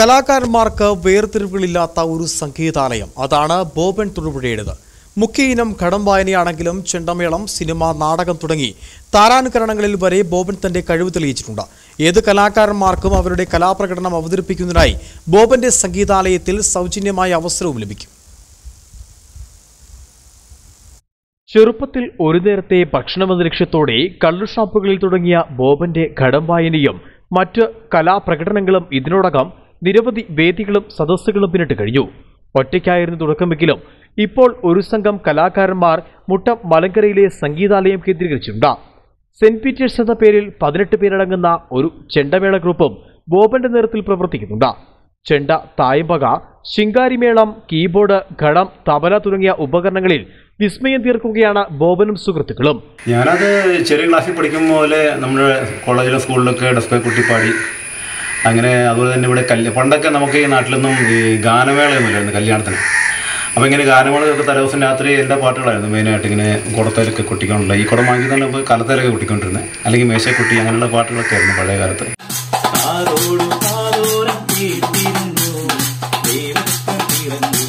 കലാകാരന്മാർക്ക് വേർതിരിവുകളില്ലാത്ത ഒരു സംഗീതാലയം അതാണ് ബോബൻ തൊടുപുഴയുടേത് മുഖ്യ ഇനം കടം വായനയാണെങ്കിലും ചെണ്ടമേളം സിനിമ നാടകം തുടങ്ങി താരാനുകരണങ്ങളിൽ വരെ ബോബൻ തന്റെ കഴിവ് തെളിയിച്ചിട്ടുണ്ട് ഏത് കലാകാരന്മാർക്കും അവരുടെ കലാപ്രകടനം അവതരിപ്പിക്കുന്നതിനായി ബോബന്റെ സംഗീതാലയത്തിൽ സൗജന്യമായ അവസരവും ലഭിക്കും ചെറുപ്പത്തിൽ ഒരു നേരത്തെ ഭക്ഷണമെന്ന ലക്ഷ്യത്തോടെ കള്ളുഷാപ്പുകളിൽ തുടങ്ങിയ ബോബന്റെ ഘടം വായനയും മറ്റ് കലാപ്രകടനങ്ങളും ഇതിനോടകം നിരവധി വേദികളും സദസ്സുകളും പിന്നിട്ട് കഴിഞ്ഞു ഒറ്റയ്ക്കായിരുന്നു തുടക്കമെങ്കിലും ഇപ്പോൾ ഒരു സംഘം കലാകാരന്മാർ മുട്ടം മലങ്കരയിലെ സംഗീതാലയം കേന്ദ്രീകരിച്ചിട്ടുണ്ട് സെന്റ് പീറ്റേഴ്സ് എന്ന പേരിൽ പതിനെട്ട് പേരടങ്ങുന്ന ഒരു ചെണ്ടമേള ഗ്രൂപ്പും ബോബന്റെ നേതൃത്വത്തിൽ പ്രവർത്തിക്കുന്നുണ്ട് ചെണ്ട തായമ്പക ശിങ്കാരിമേളം കീബോർഡ് ഘടം തബല തുടങ്ങിയ ഉപകരണങ്ങളിൽ വിസ്മയം തീർക്കുകയാണ് ബോബനും സുഹൃത്തുക്കളും ഞാനത് ചെറിയ ക്ലാസ്സിൽ പഠിക്കുമ്പോൾ പോലെ നമ്മുടെ കോളേജിലും സ്കൂളിലൊക്കെ ഡെസ്കെ കുട്ടിപ്പാടി അങ്ങനെ അതുപോലെ തന്നെ ഇവിടെ കല്യ പണ്ടൊക്കെ നമുക്ക് ഈ നാട്ടിലൊന്നും ഈ ഗാനമേളയൊന്നുമില്ലായിരുന്നു കല്യാണത്തിന് അപ്പോൾ ഇങ്ങനെ ഗാനമേളയൊക്കെ തലേദിവസം രാത്രി എൻ്റെ പാട്ടുകളായിരുന്നു മെയിനായിട്ട് ഇങ്ങനെ കുടത്തേലൊക്കെ കൊട്ടിക്കൊണ്ടുള്ള ഈ കുടം വാങ്ങി തന്നെ ഇപ്പോൾ കലത്തേലൊക്കെ കൊട്ടിക്കൊണ്ടിരുന്നത് അല്ലെങ്കിൽ മേശക്കുട്ടി അങ്ങനെയുള്ള പാട്ടുകളൊക്കെ ആയിരുന്നു പഴയ കാലത്ത് ആരോടും ആരോരം കേട്ടിരുന്നു ദൈവത്തെ പിറന്നു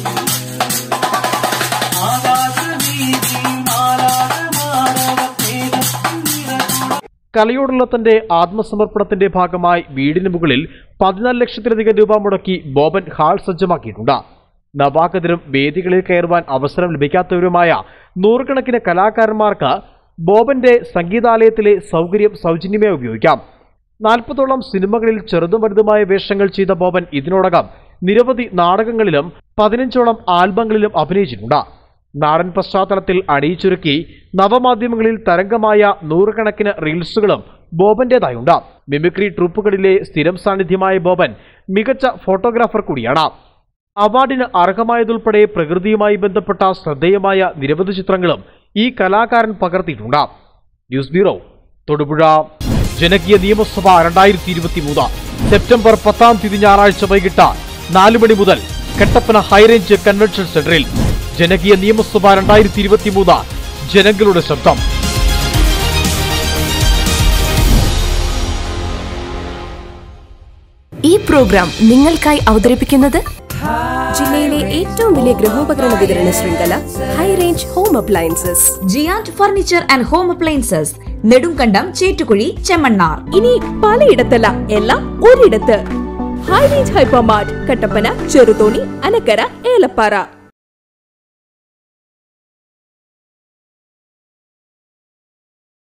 ആകാശവീതി മാറാതെ മാറവ തേജസ്സു നിറകുട കലയോടുള്ള തന്റെ ആത്മസമർപ്പണത്തിന്റെ ഭാഗമായി വീടിന് മുകളിൽ പതിനാല് ലക്ഷത്തിലധികം രൂപ മുടക്കി ബോബൻ ഹാൾ സജ്ജമാക്കിയിട്ടുണ്ട് നവാഗതരും വേദികളിൽ കയറുവാൻ അവസരം ലഭിക്കാത്തവരുമായ നൂറുകണക്കിന് കലാകാരന്മാർക്ക് ബോബന്റെ സംഗീതാലയത്തിലെ സൗകര്യം സൗജന്യമായി ഉപയോഗിക്കാം നാൽപ്പതോളം സിനിമകളിൽ ചെറുതും വലുതുമായ വേഷങ്ങൾ ചെയ്ത ബോബൻ ഇതിനോടകം നിരവധി നാടകങ്ങളിലും പതിനഞ്ചോളം ആൽബങ്ങളിലും അഭിനയിച്ചിട്ടുണ്ട് നാടൻ പശ്ചാത്തലത്തിൽ അണിയിച്ചൊരുക്കി നവമാധ്യമങ്ങളിൽ തരംഗമായ നൂറുകണക്കിന് റീൽസുകളും ബോബന്റേതായുണ്ട് മിമിക്രി ട്രൂപ്പുകളിലെ സ്ഥിരം സാന്നിധ്യമായ ബോബൻ മികച്ച ഫോട്ടോഗ്രാഫർ കൂടിയാണ് അവാർഡിന് അർഹമായതുൾപ്പെടെ പ്രകൃതിയുമായി ബന്ധപ്പെട്ട ശ്രദ്ധേയമായ നിരവധി ചിത്രങ്ങളും ഈ കലാകാരൻ പകർത്തിയിട്ടുണ്ട് ന്യൂസ് ബ്യൂറോ തൊടുപുഴ ജനകീയ നിയമസഭ രണ്ടായിരത്തി ഇരുപത്തി മൂന്ന് സെപ്റ്റംബർ പത്താം തീയതി ഞായറാഴ്ച വൈകിട്ട് നാല് മണി മുതൽ കട്ടപ്പന ഹൈറേഞ്ച് കൺവെൻഷൻ സെന്ററിൽ ജനകീയ നിയമസഭ രണ്ടായിരത്തി ഇരുപത്തി മൂന്ന് ജനങ്ങളുടെ ശബ്ദം ഈ പ്രോഗ്രാം നിങ്ങൾക്കായി അവതരിപ്പിക്കുന്നത് ജില്ലയിലെ ഏറ്റവും വലിയ ഗൃഹോപകരണ വിതരണ ശൃംഖല high range home appliances giant furniture and home appliances Nedumkandam Chettukuzhi Chemmannar ഇനി പലയിടത്തല്ല എല്ലാം ഒരിടത്ത് high range hypermart Kattappana Cheruthoni Anakkara Elappara